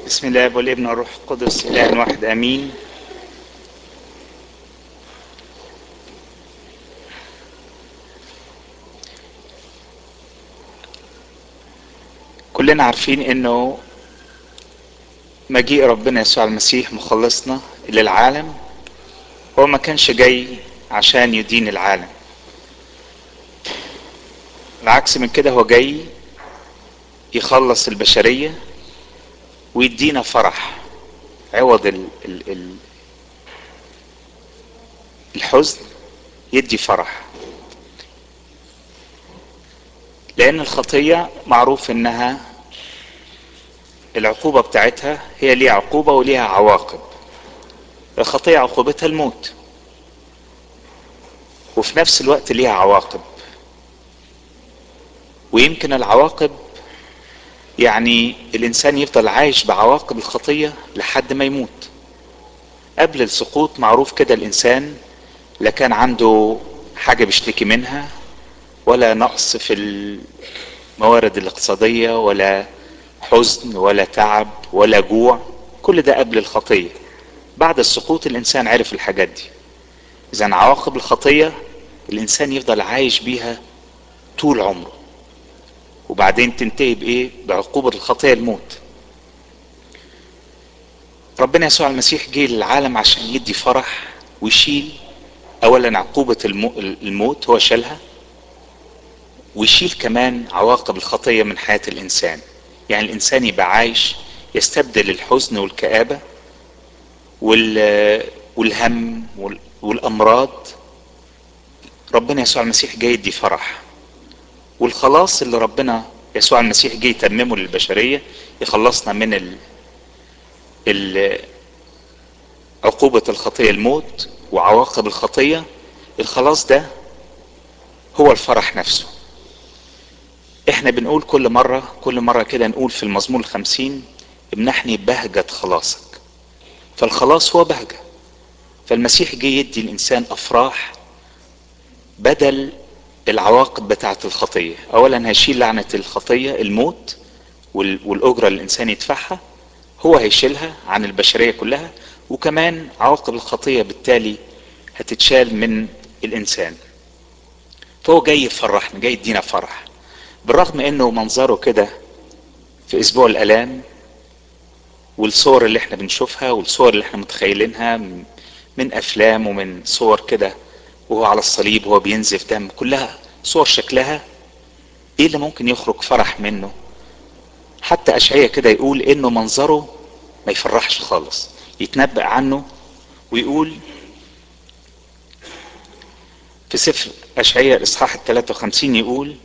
بسم الله والابن والروح القدس اله واحد امين كلنا عارفين انه مجيء ربنا يسوع المسيح مخلصنا للعالم هو ما كانش جاي عشان يدين العالم العكس من كده هو جاي يخلص البشرية ويدينا فرح عوض ال ال ال الحزن يدي فرح لأن الخطية معروف إنها العقوبة بتاعتها هي ليها عقوبة وليها عواقب الخطية عقوبتها الموت وفي نفس الوقت ليها عواقب ويمكن العواقب يعني الانسان يفضل عايش بعواقب الخطيه لحد ما يموت قبل السقوط معروف كده الانسان لا كان عنده حاجه بيشتكي منها ولا نقص في الموارد الاقتصاديه ولا حزن ولا تعب ولا جوع كل ده قبل الخطيه بعد السقوط الانسان عرف الحاجات دي اذا عواقب الخطيه الانسان يفضل عايش بيها طول عمره وبعدين تنتهي بايه بعقوبة الخطية الموت ربنا يسوع المسيح جه للعالم عشان يدي فرح ويشيل اولا عقوبة الموت هو شالها ويشيل كمان عواقب الخطية من حياة الانسان يعني الانسان يبقى عايش يستبدل الحزن والكآبة والهم والامراض ربنا يسوع المسيح جاي يدي فرح والخلاص اللي ربنا يسوع المسيح جه يتممه للبشرية يخلصنا من ال... ال... عقوبة الخطية الموت وعواقب الخطية الخلاص ده هو الفرح نفسه احنا بنقول كل مرة كل مرة كده نقول في المزمور الخمسين امنحني بهجة خلاصك فالخلاص هو بهجة فالمسيح جه يدي الانسان افراح بدل العواقب بتاعة الخطية اولا هيشيل لعنة الخطية الموت والاجرة اللي الانسان يدفعها هو هيشيلها عن البشرية كلها وكمان عواقب الخطية بالتالي هتتشال من الانسان فهو جاي يفرحنا جاي يدينا فرح بالرغم انه منظره كده في اسبوع الالام والصور اللي احنا بنشوفها والصور اللي احنا متخيلينها من افلام ومن صور كده وهو على الصليب وهو بينزف دم كلها صور شكلها ايه اللي ممكن يخرج فرح منه حتى اشعية كده يقول انه منظره ما يفرحش خالص يتنبأ عنه ويقول في سفر اشعية الاصحاح ال 53 يقول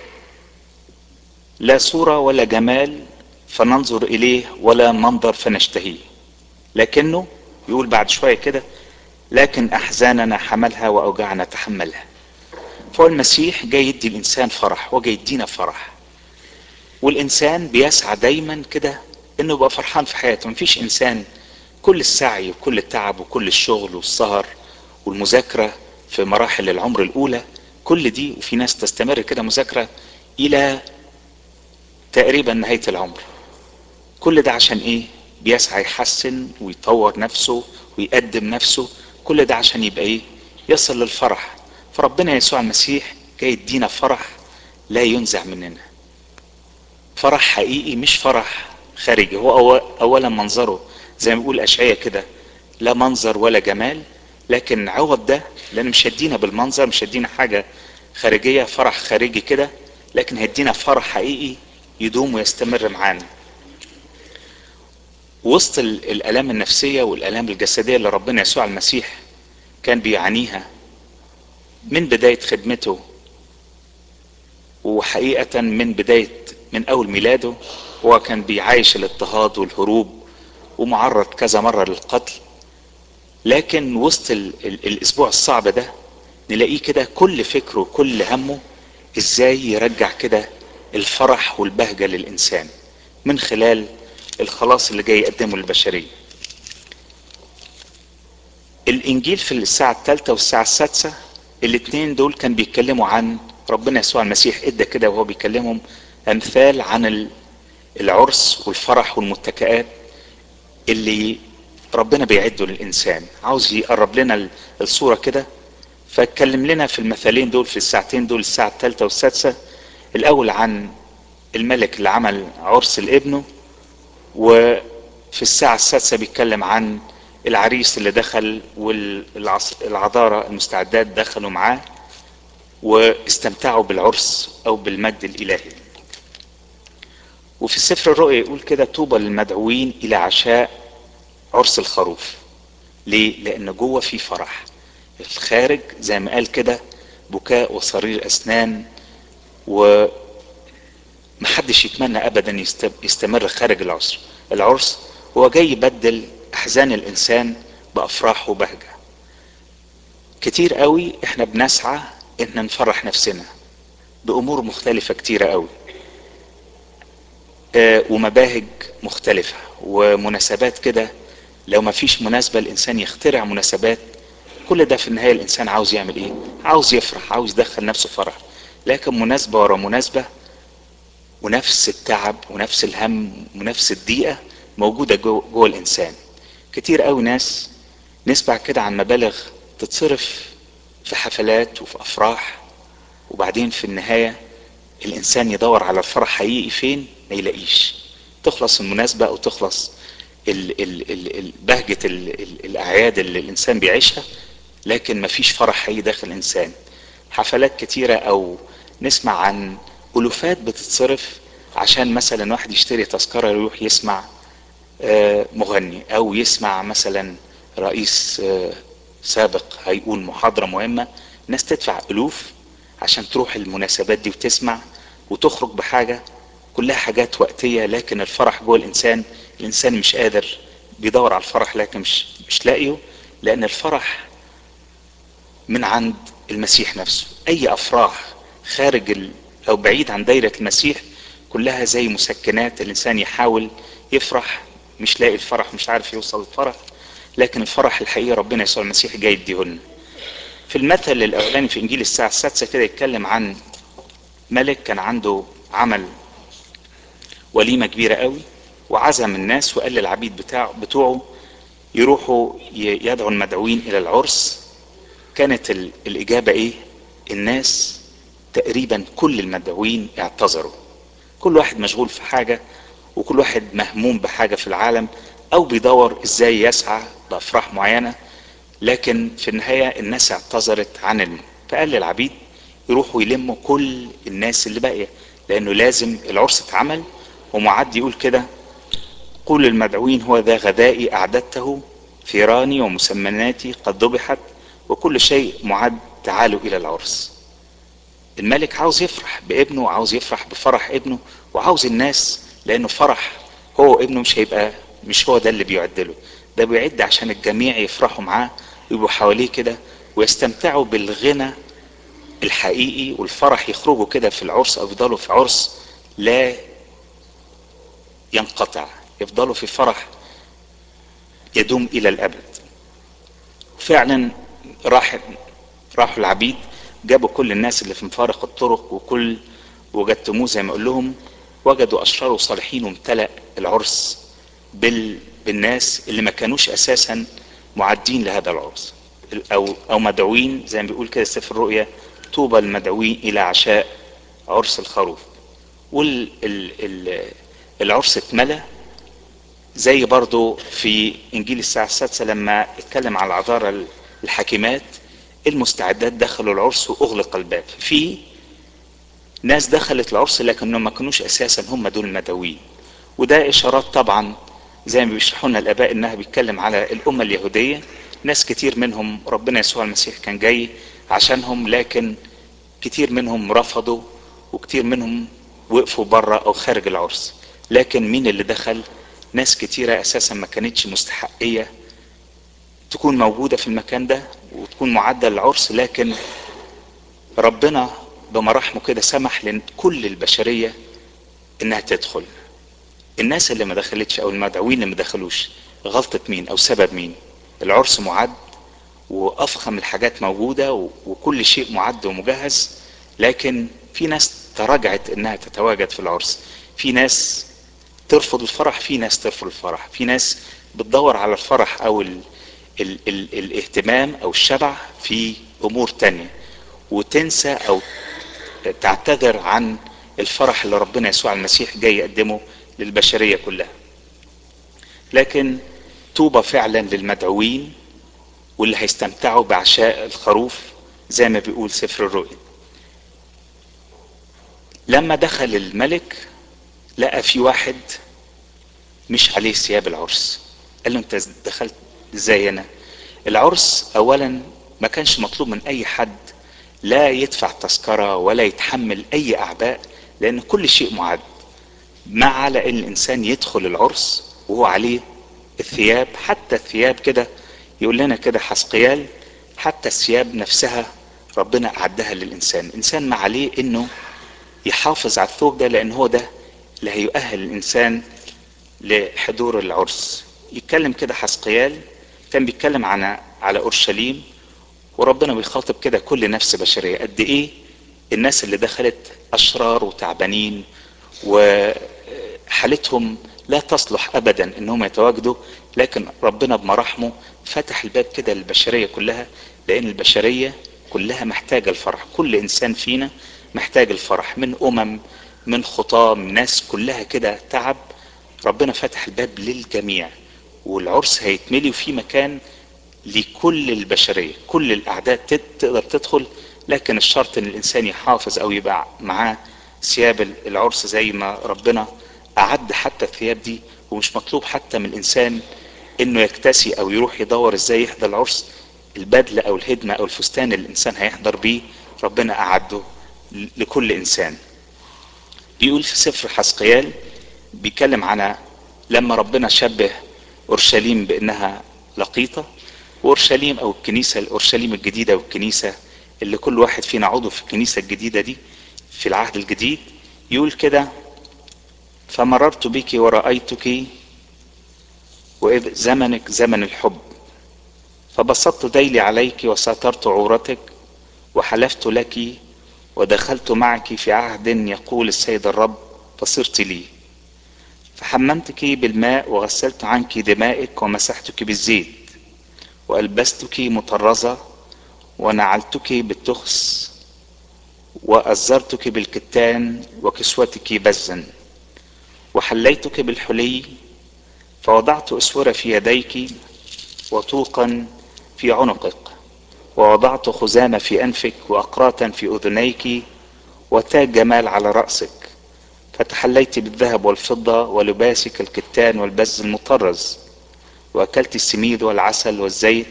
لا صورة ولا جمال فننظر اليه ولا منظر فنشتهيه لكنه يقول بعد شوية كده لكن احزاننا حملها واوجاعنا تحملها فهو المسيح جاي يدي الانسان فرح وجاي يدينا فرح والانسان بيسعى دايما كده انه يبقى فرحان في حياته مفيش انسان كل السعي وكل التعب وكل الشغل والسهر والمذاكرة في مراحل العمر الاولى كل دي وفي ناس تستمر كده مذاكرة الى تقريبا نهاية العمر كل ده عشان ايه بيسعى يحسن ويطور نفسه ويقدم نفسه كل ده عشان يبقى ايه يصل للفرح فربنا يسوع المسيح جاي يدينا فرح لا ينزع مننا فرح حقيقي مش فرح خارجي هو اولا منظره زي ما بيقول اشعياء كده لا منظر ولا جمال لكن عوض ده لان مش هدينا بالمنظر مش هدينا حاجه خارجيه فرح خارجي كده لكن هدينا فرح حقيقي يدوم ويستمر معانا وسط الالام النفسيه والالام الجسديه اللي ربنا يسوع المسيح كان بيعانيها من بدايه خدمته وحقيقه من بدايه من اول ميلاده هو كان بيعايش الاضطهاد والهروب ومعرض كذا مره للقتل لكن وسط ال ال الاسبوع الصعب ده نلاقيه كده كل فكره وكل همه ازاي يرجع كده الفرح والبهجه للانسان من خلال الخلاص اللي جاي يقدمه للبشرية الانجيل في الساعة الثالثة والساعة السادسة الاثنين دول كان بيتكلموا عن ربنا يسوع المسيح ادى كده وهو بيكلمهم امثال عن العرس والفرح والمتكئات اللي ربنا بيعده للإنسان عاوز يقرب لنا الصورة كده فاتكلم لنا في المثالين دول في الساعتين دول الساعة الثالثة والسادسة الأول عن الملك اللي عمل عرس لابنه وفي الساعة السادسة بيتكلم عن العريس اللي دخل والعذارى المستعدات دخلوا معاه واستمتعوا بالعرس او بالمجد الالهي وفي السفر الرؤيا يقول كده طوبى للمدعوين الى عشاء عرس الخروف ليه لان جوه في فرح الخارج زي ما قال كده بكاء وصرير اسنان و محدش يتمنى ابدا يستمر خارج العرس العرس هو جاي يبدل احزان الانسان بافراح وبهجه كتير قوي احنا بنسعى ان نفرح نفسنا بامور مختلفة كتيرة قوي اه ومباهج مختلفة ومناسبات كده لو ما فيش مناسبة الانسان يخترع مناسبات كل ده في النهاية الانسان عاوز يعمل ايه عاوز يفرح عاوز يدخل نفسه فرح لكن مناسبة ورا مناسبة ونفس التعب ونفس الهم ونفس الضيقة موجودة جوه, جوه الانسان كتير قوي ناس نسمع كده عن مبالغ تتصرف في حفلات وفي افراح وبعدين في النهاية الانسان يدور على الفرح حقيقي فين ما يلاقيش تخلص المناسبة او تخلص ال ال ال ال بهجة ال ال الاعياد اللي الانسان بيعيشها لكن ما فيش فرح حقيقي داخل الانسان حفلات كتيرة او نسمع عن الوفات بتتصرف عشان مثلا واحد يشتري تذكرة يروح يسمع مغني او يسمع مثلا رئيس سابق هيقول محاضرة مهمة ناس تدفع ألوف عشان تروح المناسبات دي وتسمع وتخرج بحاجة كلها حاجات وقتية لكن الفرح جوه الإنسان الإنسان مش قادر بيدور على الفرح لكن مش مش لاقيه لأن الفرح من عند المسيح نفسه أي أفراح خارج ال أو بعيد عن دايرة المسيح كلها زي مسكنات الإنسان يحاول يفرح مش لاقي الفرح مش عارف يوصل الفرح لكن الفرح الحقيقي ربنا يسوع المسيح جاي يديهولنا في المثل الاولاني في انجيل الساعه السادسه كده يتكلم عن ملك كان عنده عمل وليمه كبيره قوي وعزم الناس وقال للعبيد بتاعه بتوعه يروحوا يدعوا المدعوين الى العرس كانت الاجابه ايه الناس تقريبا كل المدعوين اعتذروا كل واحد مشغول في حاجه وكل واحد مهموم بحاجه في العالم او بيدور ازاي يسعى بافراح معينه لكن في النهايه الناس اعتذرت عن الم فقال للعبيد يروحوا يلموا كل الناس اللي باقيه لانه لازم العرس اتعمل ومعد يقول كده قول المدعوين هو ذا غدائي اعددته ثيراني ومسمناتي قد ذبحت وكل شيء معد تعالوا الى العرس الملك عاوز يفرح بابنه وعاوز يفرح بفرح ابنه وعاوز الناس لانه فرح هو ابنه مش هيبقى مش هو ده اللي بيعد له ده بيعد عشان الجميع يفرحوا معاه ويبقوا حواليه كده ويستمتعوا بالغنى الحقيقي والفرح يخرجوا كده في العرس او يفضلوا في عرس لا ينقطع يفضلوا في فرح يدوم الى الابد فعلا راح راحوا العبيد جابوا كل الناس اللي في مفارق الطرق وكل وجدتموه زي ما اقول لهم وجدوا اشرار وصالحين وامتلأ العرس بال بالناس اللي ما كانوش اساسا معدين لهذا العرس او او مدعوين زي ما بيقول كده سفر الرؤيا طوبى المدعوين الى عشاء عرس الخروف والعرس اتملى زي برضو في انجيل الساعة السادسة لما اتكلم على العذارى الحاكمات المستعدات دخلوا العرس واغلق الباب في ناس دخلت العرس لكنهم ما كانوش اساسا هم دول المدعوين وده اشارات طبعا زي ما بيشرحوا لنا الاباء انها بيتكلم على الامه اليهوديه ناس كتير منهم ربنا يسوع المسيح كان جاي عشانهم لكن كتير منهم رفضوا وكتير منهم وقفوا بره او خارج العرس لكن مين اللي دخل ناس كتيرة اساسا ما كانتش مستحقية تكون موجودة في المكان ده وتكون معدة للعرس لكن ربنا بمراحمه كده سمح لكل البشرية انها تدخل الناس اللي ما دخلتش او المدعوين اللي ما دخلوش غلطة مين او سبب مين العرس معد وافخم الحاجات موجودة وكل شيء معد ومجهز لكن في ناس تراجعت انها تتواجد في العرس في ناس ترفض الفرح في ناس ترفض الفرح في ناس بتدور على الفرح او ال ال ال الاهتمام او الشبع في امور تانية وتنسى او تعتذر عن الفرح اللي ربنا يسوع المسيح جاي يقدمه للبشرية كلها لكن طوبى فعلا للمدعوين واللي هيستمتعوا بعشاء الخروف زي ما بيقول سفر الرؤيا لما دخل الملك لقى في واحد مش عليه ثياب العرس قال له انت دخلت ازاي هنا العرس اولا ما كانش مطلوب من اي حد لا يدفع تذكرة ولا يتحمل اي اعباء لان كل شيء معد ما على ان الانسان يدخل العرس وهو عليه الثياب حتى الثياب كده يقول لنا كده حسقيال حتى الثياب نفسها ربنا اعدها للانسان الانسان ما عليه انه يحافظ على الثوب ده لان هو ده اللي هيؤهل الانسان لحضور العرس يتكلم كده حسقيال كان بيتكلم عن على اورشليم وربنا بيخاطب كده كل نفس بشريه قد ايه الناس اللي دخلت اشرار وتعبانين وحالتهم لا تصلح ابدا انهم يتواجدوا لكن ربنا بمراحمه فتح الباب كده للبشريه كلها لان البشريه كلها محتاجه الفرح كل انسان فينا محتاج الفرح من امم من خطاه من ناس كلها كده تعب ربنا فتح الباب للجميع والعرس هيتملي وفي مكان لكل البشرية كل الأعداد تقدر تدخل لكن الشرط ان الانسان يحافظ او يبقى معاه ثياب العرس زي ما ربنا اعد حتى الثياب دي ومش مطلوب حتى من الانسان انه يكتسي او يروح يدور ازاي يحضر العرس البدلة او الهدمة او الفستان اللي الانسان هيحضر بيه ربنا اعده لكل انسان بيقول في سفر حسقيال بيتكلم عن لما ربنا شبه اورشليم بانها لقيطة واورشليم او الكنيسة الاورشليم الجديدة والكنيسة اللي كل واحد فينا عضو في الكنيسة الجديدة دي في العهد الجديد يقول كده فمررت بك ورأيتك وإذ زمنك زمن الحب فبسطت ذيلي عليك وسترت عورتك وحلفت لك ودخلت معك في عهد يقول السيد الرب فصرت لي فحممتك بالماء وغسلت عنك دمائك ومسحتك بالزيت وألبستك مطرزة ونعلتك بالتخس وأزرتك بالكتان وكسوتك بزا وحليتك بالحلي فوضعت أسورة في يديك وطوقا في عنقك ووضعت خزامة في أنفك وأقراتا في أذنيك وتاج جمال على رأسك فتحليت بالذهب والفضة ولباسك الكتان والبز المطرز وأكلت السميد والعسل والزيت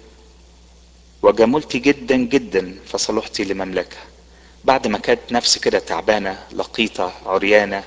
وجملت جدا جدا فصلحت لمملكة بعد ما كانت نفسي كده تعبانة لقيطة عريانة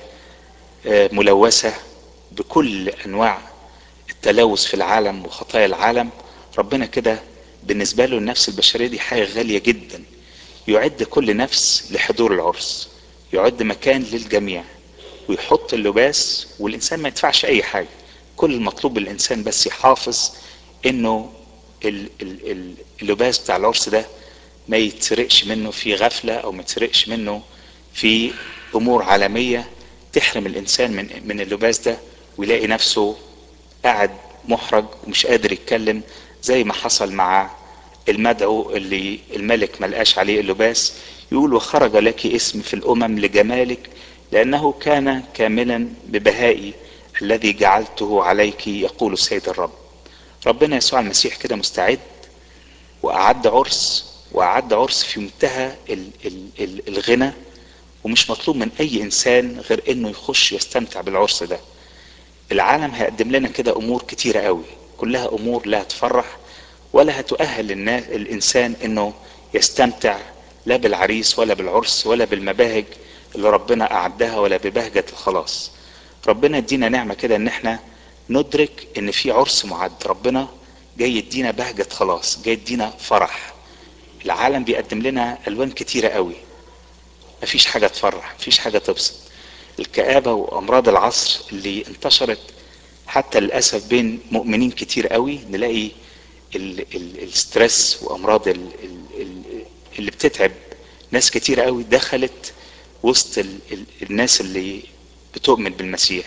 ملوثة بكل أنواع التلوث في العالم وخطايا العالم ربنا كده بالنسبة له النفس البشرية دي حاجة غالية جدا يعد كل نفس لحضور العرس يعد مكان للجميع ويحط اللباس والإنسان ما يدفعش أي حاجة كل المطلوب الإنسان بس يحافظ إنه اللباس بتاع العرس ده ما يتسرقش منه في غفلة أو ما يتسرقش منه في أمور عالمية تحرم الإنسان من من اللباس ده ويلاقي نفسه قاعد محرج ومش قادر يتكلم زي ما حصل مع المدعو اللي الملك ملقاش عليه اللباس يقول وخرج لك اسم في الأمم لجمالك لأنه كان كاملا ببهائي الذي جعلته عليك يقول السيد الرب ربنا يسوع المسيح كده مستعد وأعد عرس وأعد عرس في منتهى ال ال ال الغنى ومش مطلوب من أي إنسان غير إنه يخش يستمتع بالعرس ده العالم هيقدم لنا كده أمور كتيرة قوي كلها أمور لا تفرح ولا هتؤهل الناس الإنسان إنه يستمتع لا بالعريس ولا بالعرس ولا بالمباهج اللي ربنا أعدها ولا ببهجة الخلاص ربنا يدينا نعمة كده إن إحنا ندرك إن في عرس معد ربنا جاي يدينا بهجة خلاص جاي يدينا فرح العالم بيقدم لنا ألوان كتيرة قوي مفيش حاجة تفرح مفيش حاجة تبسط الكآبة وأمراض العصر اللي انتشرت حتى للأسف بين مؤمنين كتير قوي نلاقي ال ال الستريس وأمراض ال ال اللي بتتعب ناس كتير قوي دخلت وسط ال ال الناس اللي بتؤمن بالمسيح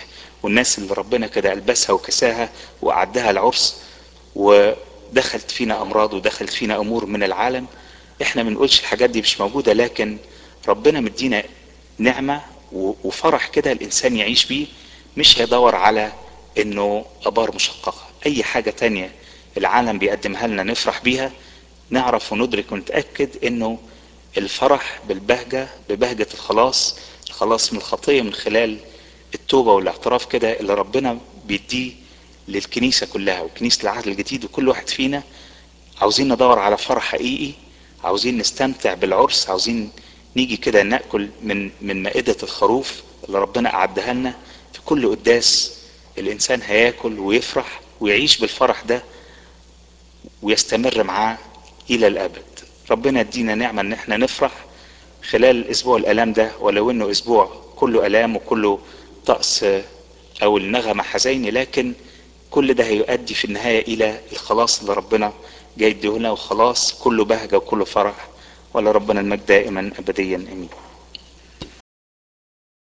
والناس اللي ربنا كده ألبسها وكساها وأعدها العرس ودخلت فينا أمراض ودخلت فينا أمور من العالم احنا ما بنقولش الحاجات دي مش موجودة لكن ربنا مدينا نعمة وفرح كده الإنسان يعيش بيه مش هيدور على إنه أبار مشققة أي حاجة تانية العالم بيقدمها لنا نفرح بيها نعرف وندرك ونتأكد إنه الفرح بالبهجة ببهجة الخلاص الخلاص من الخطية من خلال التوبة والاعتراف كده اللي ربنا بيديه للكنيسة كلها وكنيسة العهد الجديد وكل واحد فينا عاوزين ندور على فرح حقيقي عاوزين نستمتع بالعرس عاوزين نيجي كده ناكل من من مائدة الخروف اللي ربنا أعدها لنا في كل قداس الإنسان هياكل ويفرح ويعيش بالفرح ده ويستمر معاه إلى الأبد ربنا يدينا نعمة إن احنا نفرح خلال أسبوع الآلام ده ولو إنه أسبوع كله آلام وكله طقس أو النغمة حزيني لكن كل ده هيؤدي في النهاية إلى الخلاص اللي ربنا جاي يديهولنا وخلاص كله بهجة وكله فرح ولا ربنا المجد دائما أبديا أمين